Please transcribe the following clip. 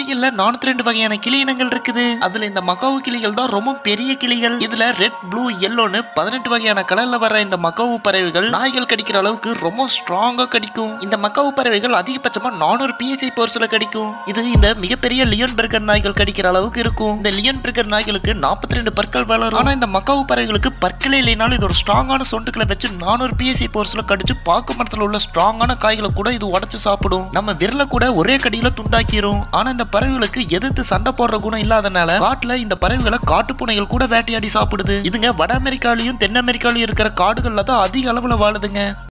கிளிகள்ல நானூத்தி ரெண்டு வகையான கிளி இனங்கள் இருக்குது அதுல இந்த மக்காவு கிளிகள் தான் ரொம்ப பெரிய கிளிகள் இதுல ரெட் ப்ளூ எல்லோன்னு பதினெட்டு வகையான கலர்ல வர இந்த மக்காவு பறவைகள் நாய்கள் கடிக்கிற அளவுக்கு ரொம்ப ஸ்ட்ராங்கா கடிக்கும் இந்த மக்காவு பறவைகள் அதிகபட்சமா நானூறு பிஎஸ்ஐ போர்ஸ்ல கடிக்கும் இது இந்த மிகப்பெரிய லியோன் பெர்கர் நாய்கள் கடிக்கிற அளவுக்கு இருக்கும் இந்த லியோன் பெர்கர் நாய்களுக்கு நாற்பத்தி ரெண்டு பற்கள் வளரும் ஆனா இந்த மக்காவு பறவைகளுக்கு பற்களே இல்லைனாலும் இது ஒரு ஸ்ட்ராங்கான சொண்டுகளை வச்சு நானூறு பிஎஸ்ஐ போர்ஸ்ல கடிச்சு பாக்கு மரத்துல உள்ள ஸ்ட்ராங்கான காய்களை கூட இது உடைச்சு சாப்பிடும் நம்ம விரல கூட ஒரே கடியில துண்டாக்கிரும் ஆனா இந்த பறவைகளுக்கு எதிர்த்து சண்டை போடுற குணம் இல்லாதனால காட்டுல இந்த பறவைகளை காட்டுப்பூனைகள் கூட வேட்டையாடி சாப்பிடுது இதுங்க வட அமெரிக்காலையும் தென் அமெரிக்காலையும் இருக்கிற காடுகள்ல தான் அதிக அளவுல வாழுதுங்க